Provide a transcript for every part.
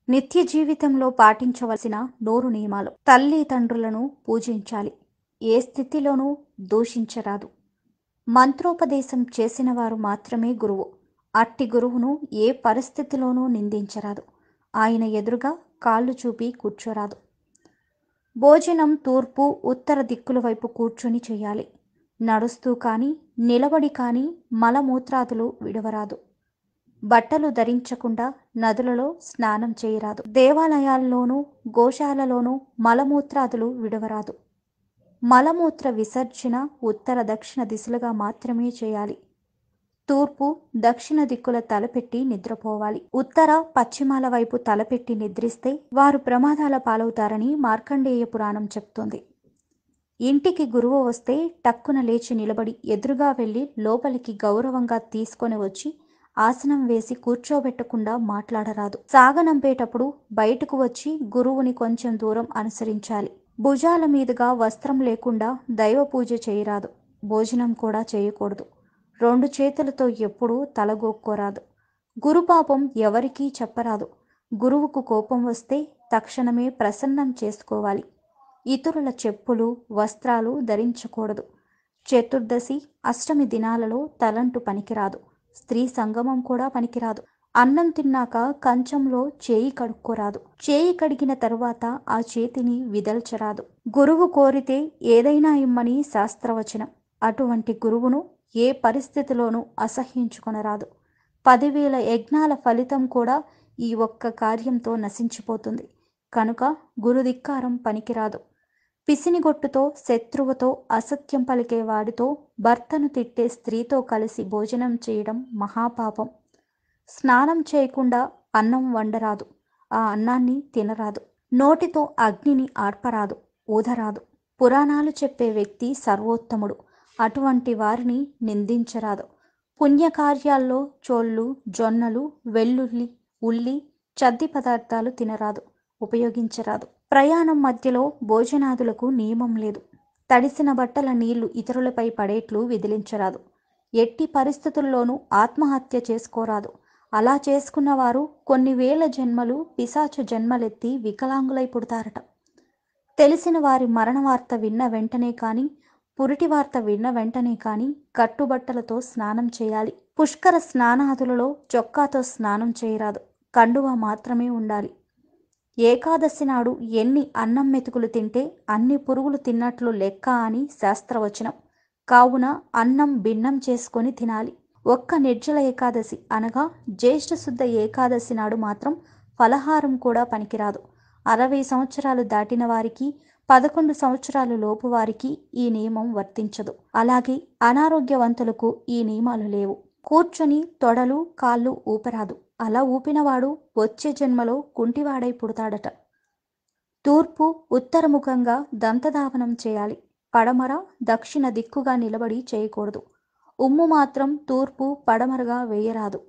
నిత్య జీవితంలో పాటించవలసిన నూరు నియమాలు తల్లి తండ్రులను పూజించాలి ఏ స్థితిలోనూ దూషించరాదు మంత్రోపదేశం చేసిన వారు మాత్రమే గురువు అట్టి గురువును ఏ పరిస్థితిలోనూ నిందించరాదు ఆయన ఎదురుగా కాళ్ళు చూపి కూర్చోరాదు భోజనం తూర్పు ఉత్తర దిక్కుల వైపు కూర్చుని చేయాలి నడుస్తూ కానీ నిలబడి కానీ మలమూత్రాదులు విడవరాదు బట్టలు ధరించకుండా నదులలో స్నానం చేయరాదు దేవాలయాల్లోనూ గోశాలలోనూ మలమూత్రాదులు విడవరాదు మలమూత్ర విసర్జన ఉత్తర దక్షిణ దిశలుగా మాత్రమే చేయాలి తూర్పు దక్షిణ దిక్కుల తలపెట్టి నిద్రపోవాలి ఉత్తర పశ్చిమాల వైపు తలపెట్టి నిద్రిస్తే వారు ప్రమాదాల పాలవుతారని మార్కండేయ పురాణం చెప్తోంది ఇంటికి గురువు వస్తే టక్కున లేచి నిలబడి ఎదురుగా వెళ్ళి లోపలికి గౌరవంగా తీసుకొని వచ్చి ఆసనం వేసి కూర్చోబెట్టకుండా మాట్లాడరాదు సాగనంపేటప్పుడు బయటకు వచ్చి గురువుని కొంచెం దూరం అనుసరించాలి భుజాల మీదుగా వస్త్రం లేకుండా దైవ పూజ చేయరాదు భోజనం కూడా చేయకూడదు రెండు చేతులతో ఎప్పుడూ తలగొక్కోరాదు గురుపాపం ఎవరికీ చెప్పరాదు గురువుకు కోపం వస్తే తక్షణమే ప్రసన్నం చేసుకోవాలి ఇతరుల చెప్పులు వస్త్రాలు ధరించకూడదు చతుర్దశి అష్టమి దినాలలో తలంటు పనికిరాదు స్త్రీ సంగమం కూడా పనికిరాదు అన్నం తిన్నాక కంచంలో చేయి కడుక్కోరాదు చేయి కడిగిన తరువాత ఆ చేతిని విదల్చరాదు గురువు కోరితే ఏదైనా ఇమ్మని శాస్త్రవచనం అటువంటి గురువును ఏ పరిస్థితిలోనూ అసహ్యించుకొనరాదు పదివేల యజ్ఞాల ఫలితం కూడా ఈ ఒక్క కార్యంతో నశించిపోతుంది కనుక గురుధిక్కారం పనికిరాదు పిసినిగొట్టుతో శత్రువుతో అసత్యం పలికే వాడితో భర్తను తిట్టే స్త్రీతో కలిసి భోజనం చేయడం మహాపాపం స్నానం చేయకుండా అన్నం వండరాదు ఆ అన్నాన్ని తినరాదు నోటితో అగ్నిని ఆర్పరాదు ఊదరాదు పురాణాలు చెప్పే వ్యక్తి సర్వోత్తముడు అటువంటి వారిని నిందించరాదు పుణ్యకార్యాల్లో చోళ్ళు జొన్నలు వెల్లుల్లి ఉల్లి చద్ది పదార్థాలు తినరాదు ఉపయోగించరాదు ప్రయాణం మధ్యలో భోజనాదులకు నియమం లేదు తడిసిన బట్టల నీళ్లు ఇతరులపై పడేట్లు విదిలించరాదు ఎట్టి పరిస్థితుల్లోనూ ఆత్మహత్య చేసుకోరాదు అలా చేసుకున్నవారు కొన్ని వేల జన్మలు పిశాచ జన్మలెత్తి వికలాంగులై పుడతారట తెలిసిన వారి మరణ వార్త విన్న వెంటనే కానీ పురిటి వార్త విన్న వెంటనే కానీ కట్టుబట్టలతో స్నానం చేయాలి పుష్కర స్నానాదులలో చొక్కాతో స్నానం చేయరాదు కండువ మాత్రమే ఉండాలి ఏకాదశి నాడు ఎన్ని అన్నం మెతుకులు తింటే అన్ని పురుగులు తిన్నట్లు లెక్క అని శాస్త్రవచనం కావున అన్నం భిన్నం చేసుకొని తినాలి ఒక్క నిర్జల ఏకాదశి అనగా జ్యేష్ఠ శుద్ధ ఏకాదశి నాడు మాత్రం ఫలహారం కూడా పనికిరాదు అరవై సంవత్సరాలు దాటిన వారికి పదకొండు సంవత్సరాలు లోపు వారికి ఈ నియమం వర్తించదు అలాగే అనారోగ్యవంతులకు ఈ నియమాలు లేవు కూర్చొని తొడలు కాళ్ళు ఊపరాదు అలా ఊపినవాడు వచ్చే జన్మలో కుంటివాడై పుడతాడట తూర్పు ఉత్తరముఖంగా దంతధావనం చేయాలి పడమర దక్షిణ దిక్కుగా నిలబడి చేయకూడదు ఉమ్ము మాత్రం తూర్పు పడమరగా వేయరాదు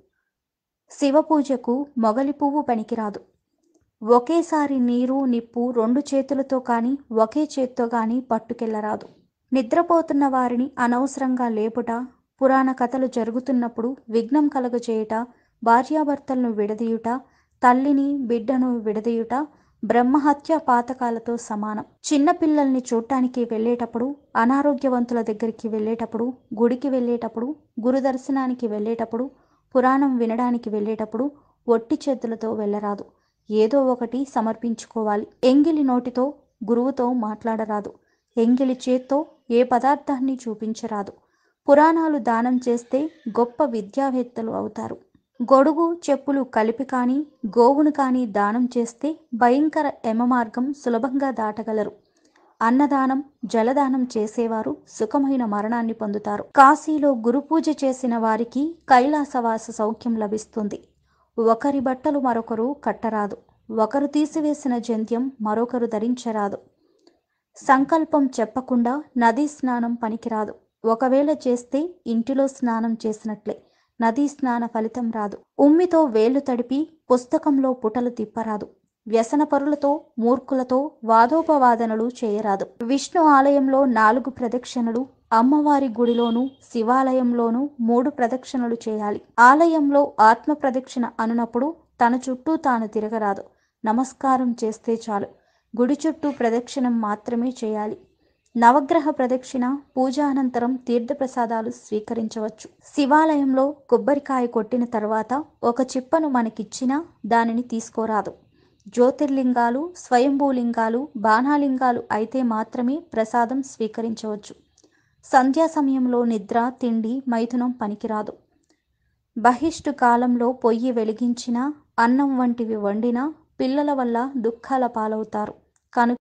శివపూజకు మొగలి పువ్వు పనికిరాదు ఒకేసారి నీరు నిప్పు రెండు చేతులతో కానీ ఒకే చేత్తో కానీ పట్టుకెళ్లరాదు నిద్రపోతున్న వారిని అనవసరంగా లేపుట పురాణ కథలు జరుగుతున్నప్పుడు విఘ్నం కలగజేయుట భార్యాభర్తలను విడదీయుట తల్లిని బిడ్డను విడదీయుట బ్రహ్మహత్య పాతకాలతో సమానం చిన్నపిల్లల్ని చూడటానికి వెళ్ళేటప్పుడు అనారోగ్యవంతుల దగ్గరికి వెళ్ళేటప్పుడు గుడికి వెళ్ళేటప్పుడు గురు దర్శనానికి వెళ్ళేటప్పుడు పురాణం వినడానికి వెళ్ళేటప్పుడు ఒట్టి చేతులతో వెళ్ళరాదు ఏదో ఒకటి సమర్పించుకోవాలి ఎంగిలి నోటితో గురువుతో మాట్లాడరాదు ఎంగిలి చేత్తో ఏ పదార్థాన్ని చూపించరాదు పురాణాలు దానం చేస్తే గొప్ప విద్యావేత్తలు అవుతారు గొడుగు చెప్పులు కలిపి కానీ గోవును కానీ దానం చేస్తే భయంకర యమమార్గం సులభంగా దాటగలరు అన్నదానం జలదానం చేసేవారు సుఖమైన మరణాన్ని పొందుతారు కాశీలో గురుపూజ చేసిన వారికి కైలాసవాస సౌఖ్యం లభిస్తుంది ఒకరి బట్టలు మరొకరు కట్టరాదు ఒకరు తీసివేసిన జంధ్యం మరొకరు ధరించరాదు సంకల్పం చెప్పకుండా నదీ స్నానం పనికిరాదు ఒకవేళ చేస్తే ఇంటిలో స్నానం చేసినట్లే నదీ స్నాన ఫలితం రాదు ఉమ్మితో వేళ్లు తడిపి పుస్తకంలో పుటలు తిప్పరాదు వ్యసనపరులతో మూర్ఖులతో వాదోపవాదనలు చేయరాదు విష్ణు ఆలయంలో నాలుగు ప్రదక్షిణలు అమ్మవారి గుడిలోనూ శివాలయంలోనూ మూడు ప్రదక్షిణలు చేయాలి ఆలయంలో ఆత్మ ప్రదక్షిణ అనునప్పుడు తన చుట్టూ తాను తిరగరాదు నమస్కారం చేస్తే చాలు గుడి చుట్టూ ప్రదక్షిణం మాత్రమే చేయాలి నవగ్రహ ప్రదక్షిణ పూజ అనంతరం తీర్థప్రసాదాలు స్వీకరించవచ్చు శివాలయంలో కొబ్బరికాయ కొట్టిన తర్వాత ఒక చిప్పను మనకిచ్చినా దానిని తీసుకోరాదు జ్యోతిర్లింగాలు స్వయంభూలింగాలు బాణాలింగాలు అయితే మాత్రమే ప్రసాదం స్వీకరించవచ్చు సంధ్యా సమయంలో నిద్ర తిండి మైథునం పనికిరాదు బహిష్టు కాలంలో పొయ్యి వెలిగించినా అన్నం వంటివి వండినా పిల్లల వల్ల దుఃఖాల పాలవుతారు కనుక